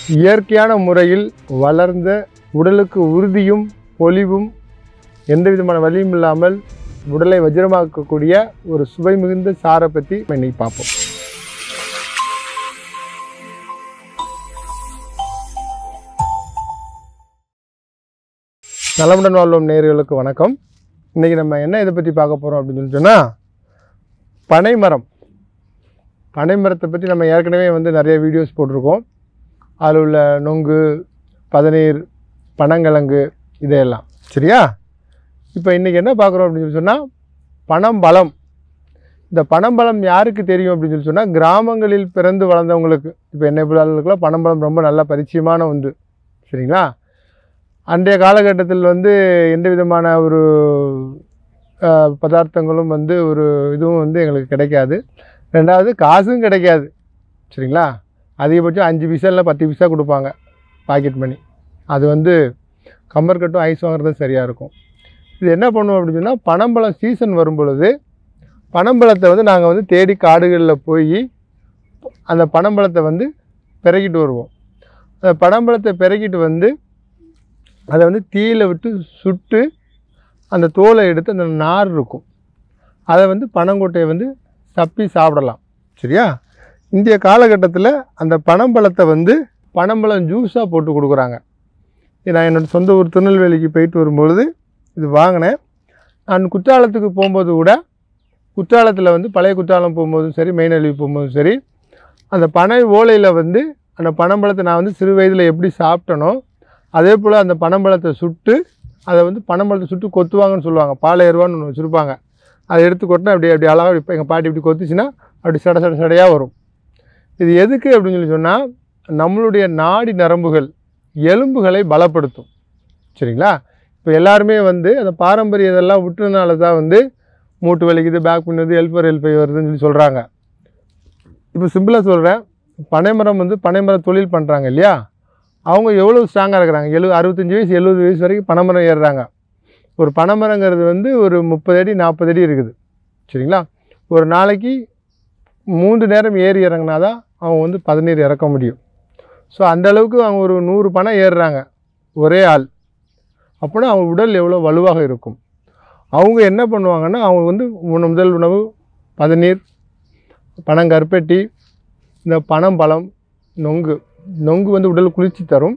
இயற்கையான முறையில் வளர்ந்த உடலுக்கு உறுதியும் பொலிவும் எந்த விதமான வலியும் இல்லாமல் உடலை வஜ்ரமாக்கக்கூடிய ஒரு சுவை மிகுந்த சாரை பற்றி இன்னைக்கு பார்ப்போம் நலமுடன் வாழ்வோம் நேயர்களுக்கு வணக்கம் இன்றைக்கி நம்ம என்ன இதை பற்றி பார்க்க போகிறோம் அப்படின்னு சொல்லி சொன்னால் பனைமரம் பனைமரத்தை பற்றி நம்ம ஏற்கனவே வந்து நிறைய வீடியோஸ் போட்டிருக்கோம் அதில் உள்ள நொங்கு பதநீர் பனங்கிழங்கு இதையெல்லாம் சரியா இப்போ இன்றைக்கி என்ன பார்க்குறோம் அப்படின்னு சொல்லி சொன்னால் பனம்பழம் இந்த பனம்பழம் யாருக்கு தெரியும் அப்படின்னு சொல்லி சொன்னால் கிராமங்களில் பிறந்து வளர்ந்தவங்களுக்கு இப்போ என்னை பிள்ளைகளுக்குலாம் பனம்பழம் ரொம்ப நல்ல பரிச்சயமான ஒன்று சரிங்களா அன்றைய காலகட்டத்தில் வந்து எந்த விதமான ஒரு அஹ், பதார்த்தங்களும் வந்து ஒரு இதுவும் வந்து எங்களுக்கு கிடைக்காது ரெண்டாவது காசும் கிடைக்காது சரிங்களா அதிகபட்சம் அஞ்சு பைசா இல்லை பத்து பைசா கொடுப்பாங்க பாக்கெட் மணி அது வந்து கம்பர் கட்டும் ஐஸ் வாங்குறது சரியாக இருக்கும் இது என்ன பண்ணுவோம் அப்படின்னு சொன்னால் பனம்பழம் சீசன் வரும் பொழுது பனம்பழத்தை வந்து நாங்கள் வந்து தேடி காடுகளில் போய் அந்த பனம்பழத்தை வந்து பெருக்கிட்டு வருவோம் அந்த பனம்பழத்தை பெருக்கிட்டு வந்து அதை வந்து தீயில விட்டு சுட்டு அந்த தோலை எடுத்து அந்த நார் இருக்கும் அதை வந்து பனங்கொட்டையை வந்து சப்பி சாப்பிடலாம் சரியா இந்திய காலகட்டத்தில் அந்த பனம்பழத்தை வந்து பனம்பழம் ஜூஸாக போட்டு கொடுக்குறாங்க இது நான் என்னோடய சொந்த ஊர் திருநெல்வேலிக்கு போயிட்டு வரும்பொழுது இது வாங்கினேன் நான் குற்றாலத்துக்கு போகும்போது கூட குற்றாலத்தில் வந்து பழைய குற்றாலம் போகும்போதும் சரி மெயினல்வி போகும்போதும் சரி அந்த பனை ஓலையில் வந்து அந்த பனம்பழத்தை நான் வந்து சிறு வயதில் எப்படி சாப்பிட்டனோ அதே போல் அந்த பனம்பழத்தை சுட்டு அதை வந்து பனம்பழத்தை சுட்டு கொத்துவாங்கன்னு சொல்லுவாங்க பாலையருவான்னு ஒன்று வச்சுருப்பாங்க அதை எடுத்து கொட்டினா அப்படி அப்படி அழகாக இப்போ எங்கள் பாட்டி இப்படி கொத்துச்சுன்னா அப்படி சட சட சடையாக வரும் இது எதுக்கு அப்படின்னு சொல்லி சொன்னால் நம்மளுடைய நாடி நரம்புகள் எலும்புகளை பலப்படுத்தும் சரிங்களா இப்போ எல்லாருமே வந்து அந்த பாரம்பரிய இதெல்லாம் விட்டுறதுனால தான் வந்து மூட்டு வலிக்குது பேக் பண்ணுது எல்பர் எல்பை வருதுன்னு சொல்லி சொல்கிறாங்க இப்போ சிம்பிளாக சொல்கிறேன் பனைமரம் வந்து பனைமர தொழில் பண்ணுறாங்க இல்லையா அவங்க எவ்வளோ ஸ்ட்ராங்காக இருக்கிறாங்க எழு அறுபத்தஞ்சி வயசு எழுபது வயசு வரைக்கும் பனைமரம் ஏறுறாங்க ஒரு பனைமரங்கிறது வந்து ஒரு முப்பது அடி நாற்பது அடி இருக்குது சரிங்களா ஒரு நாளைக்கு மூன்று நேரம் ஏறி இறங்கினா தான் அவங்க வந்து பதினீர் இறக்க முடியும் ஸோ அந்த அளவுக்கு அவங்க ஒரு நூறு பனை ஏறுறாங்க ஒரே ஆள் அப்படின்னா அவங்க உடல் எவ்வளோ வலுவாக இருக்கும் அவங்க என்ன பண்ணுவாங்கன்னா அவங்க வந்து உண- முதல் உணவு பதநீர் பனங்கருப்பட்டி இந்த பனம் பழம் நொங்கு நொங்கு வந்து உடல் குளிர்ச்சி தரும்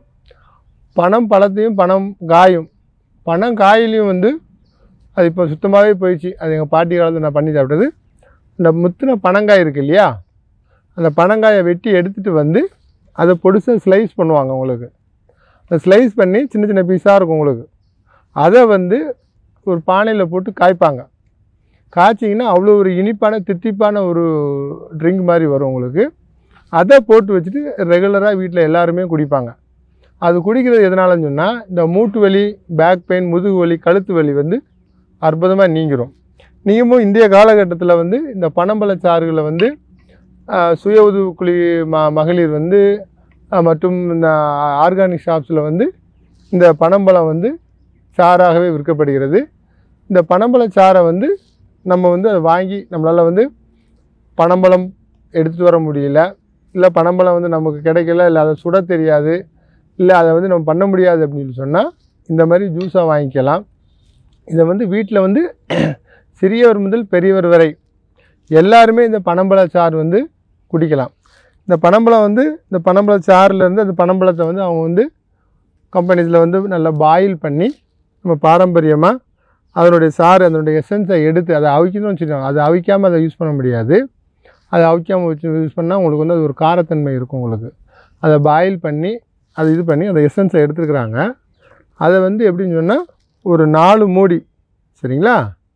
பனம் பழத்தையும் பனம் காயும் பனம் காயிலையும் வந்து அது இப்போ சுத்தமாகவே போயிடுச்சு அது எங்கள் பாட்டி காலத்தில் நான் பண்ணி சாப்பிட்டது இந்த முத்தின பனங்காய் இருக்கு இல்லையா அந்த பனங்காயை வெட்டி எடுத்துகிட்டு வந்து அதை பொடிசாக ஸ்லைஸ் பண்ணுவாங்க உங்களுக்கு அதை ஸ்லைஸ் பண்ணி சின்ன சின்ன பீஸாக இருக்கும் உங்களுக்கு அதை வந்து ஒரு பானையில் போட்டு காய்ப்பாங்க காய்ச்சிங்கன்னா அவ்வளோ ஒரு இனிப்பான தித்திப்பான ஒரு ட்ரிங்க் மாதிரி வரும் உங்களுக்கு அதை போட்டு வச்சுட்டு ரெகுலராக வீட்டில் எல்லாருமே குடிப்பாங்க அது குடிக்கிறது எதனாலன்னு சொன்னால் இந்த மூட்டு வலி பேக் பெயின் முதுகு வலி கழுத்து வலி வந்து அற்புதமாக நீங்கிரும் நீங்களும் இந்திய காலகட்டத்தில் வந்து இந்த பனம்பழச்சாறுகளை வந்து ஆஹ், சுய உதவிக்குழி ம மகளிர் வந்து ஆஹ், மற்றும் இந்த ஆர்கானிக் ஷாப்ஸில் வந்து இந்த பனம்பழம் வந்து சாறாகவே விற்கப்படுகிறது இந்த பனம்பழச்சாறை வந்து நம்ம வந்து அதை வாங்கி நம்மளால் வந்து பனம்பழம் எடுத்துகிட்டு வர முடியல இல்லை பனம்பழம் வந்து நமக்கு கிடைக்கல இல்லை அதை சுட தெரியாது இல்லை அதை வந்து நம்ம பண்ண முடியாது அப்படின்னு சொன்னால் இந்த மாதிரி ஜூஸாக வாங்கிக்கலாம் இதை வந்து வீட்டில் வந்து சிறியவர் முதல் பெரியவர் வரை எல்லாருமே இந்த பனம்பழச்சாறு வந்து குடிக்கலாம் இந்த பனம்பழம் வந்து இந்த பனம்பழச்சாறுலேருந்து அந்த பனம்பழத்தை வந்து அவங்க வந்து கம்பெனிஸில் வந்து நல்லா பாயில் பண்ணி நம்ம பாரம்பரியமாக அதனுடைய சாறு அதனுடைய எசன்ஸை எடுத்து அதை அவிக்கணும்னு வச்சுக்கோங்க அதை அவிக்காமல் அதை யூஸ் பண்ண முடியாது அதை அவிக்காமல் வச்சு யூஸ் பண்ணால் உங்களுக்கு வந்து அது ஒரு காரத்தன்மை இருக்கும் உங்களுக்கு அதை பாயில் பண்ணி அதை இது பண்ணி அந்த எசன்ஸை எடுத்துருக்குறாங்க அதை வந்து எப்படின்னு சொன்னால் ஒரு நாலு மூடி சரிங்களா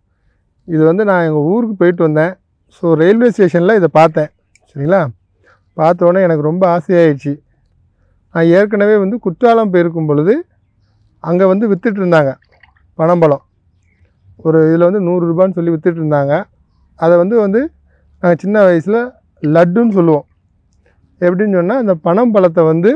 இது வந்து நான் எங்கள் ஊருக்கு போயிட்டு வந்தேன் ஸோ ரயில்வே ஸ்டேஷனில் இதை பார்த்தேன் சரிங்களா பார்த்த உடனே எனக்கு ரொம்ப ஆசையாயிடுச்சு நான் ஏற்கனவே வந்து குற்றாலம் போயிருக்கும் பொழுது அங்கே வந்து வித்துட்டு இருந்தாங்க பனம்பழம் ஒரு இதில் வந்து நூறு ரூபான்னு சொல்லி வித்துட்டு இருந்தாங்க அதை வந்து வந்து நாங்கள் சின்ன வயசில் லட்டுன்னு சொல்லுவோம் எப்படின்னு சொன்னால் அந்த பனம் பழத்தை வந்து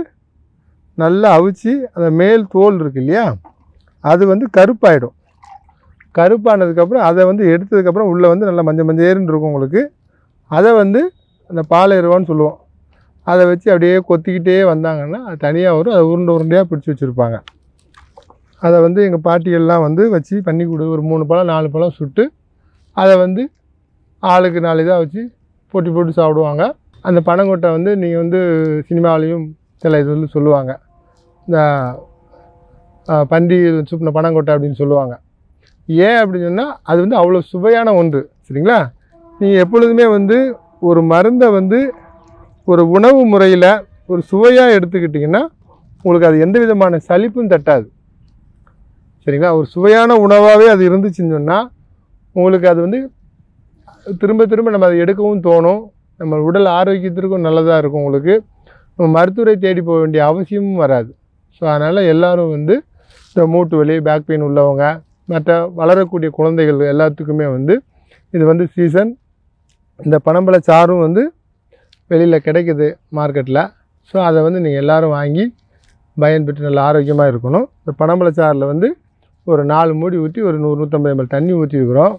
நல்லா அவிச்சு அந்த மேல் தோல் இருக்கு இல்லையா அது வந்து கருப்பாயிடும் கருப்பானதுக்கப்புறம் அதை வந்து எடுத்ததுக்கப்புறம் உள்ளே வந்து நல்லா மஞ்சள் மஞ்சேருன்னு இருக்கும் உங்களுக்கு அதை வந்து அந்த பாலைருவான்னு சொல்லுவோம் அதை வச்சு அப்படியே கொத்திக்கிட்டே வந்தாங்கன்னா அது தனியாக வரும் அதை உருண்டை உருண்டையாக பிடிச்சி வச்சுருப்பாங்க அதை வந்து எங்கள் பாட்டியெல்லாம் வந்து வச்சு பண்ணி கொடு ஒரு மூணு பழம் நாலு பழம் சுட்டு அதை வந்து ஆளுக்கு நாலு இதாக வச்சு போட்டி போட்டு சாப்பிடுவாங்க அந்த பனங்கொட்டை வந்து நீங்கள் வந்து சினிமாவிலையும் சில இது வந்து சொல்லுவாங்க இந்த ஆ, பன்றி சுப்பின பனங்கொட்டை அப்படின்னு சொல்லுவாங்க ஏன் அப்படின்னு சொன்னால் அது வந்து அவ்வளோ சுவையான ஒன்று சரிங்களா நீங்கள் எப்பொழுதுமே வந்து ஒரு மருந்தை வந்து ஒரு உணவு முறையில் ஒரு சுவையாக எடுத்துக்கிட்டிங்கன்னா உங்களுக்கு அது எந்த விதமான சலிப்பும் தட்டாது சரிங்களா ஒரு சுவையான உணவாகவே அது இருந்துச்சுன்னு சொன்னால் உங்களுக்கு அது வந்து திரும்ப திரும்ப நம்ம அதை எடுக்கவும் தோணும் நம்ம உடல் ஆரோக்கியத்திற்கும் நல்லதாக இருக்கும் உங்களுக்கு நம்ம மருத்துவரை தேடி போக வேண்டிய அவசியமும் வராது ஸோ அதனால் எல்லாரும் வந்து இந்த மூட்டு வலி பேக் பெயின் உள்ளவங்க மற்ற வளரக்கூடிய குழந்தைகள் எல்லாத்துக்குமே வந்து இது வந்து சீசன் இந்த பனம்பழ சாறும் வந்து வெளியில் கிடைக்குது மார்க்கெட்டில் ஸோ அதை வந்து நீங்கள் எல்லோரும் வாங்கி பயன்பெற்று நல்ல ஆரோக்கியமாக இருக்கணும் இந்த பனம்பழ சாறில் வந்து ஒரு நாலு மூடி ஊற்றி ஒரு நூறு நூற்றம்பது ml தண்ணி ஊற்றிருக்கிறோம்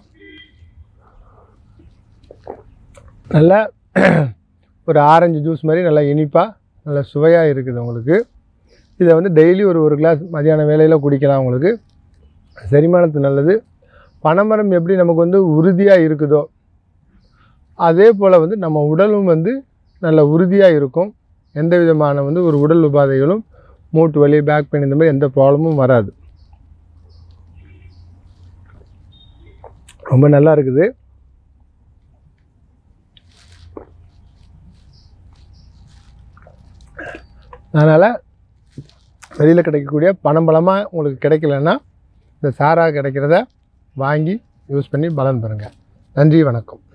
நல்லா ஒரு ஆரஞ்சு ஜூஸ் மாதிரி நல்லா இனிப்பாக நல்லா சுவையாக இருக்குது உங்களுக்கு இதை வந்து டெய்லி ஒரு ஒரு கிளாஸ் மதியான வேலையில் குடிக்கலாம் உங்களுக்கு செரிமானத்துக்கு நல்லது பனைமரம் எப்படி நமக்கு வந்து உறுதியாக இருக்குதோ அதே போல் வந்து நம்ம உடலும் வந்து நல்ல உறுதியாக இருக்கும் எந்த விதமான வந்து ஒரு உடல் உபாதைகளும் மூட்டு வலி பேக் பெயின் இந்த மாதிரி எந்த ப்ராப்ளமும் வராது ரொம்ப நல்லா இருக்குது அதனால் வெளியில் கிடைக்கக்கூடிய பணம்பழமாக உங்களுக்கு கிடைக்கலன்னா இந்த சாரா கிடைக்கிறத வாங்கி யூஸ் பண்ணி பலன் பெறுங்க நன்றி வணக்கம்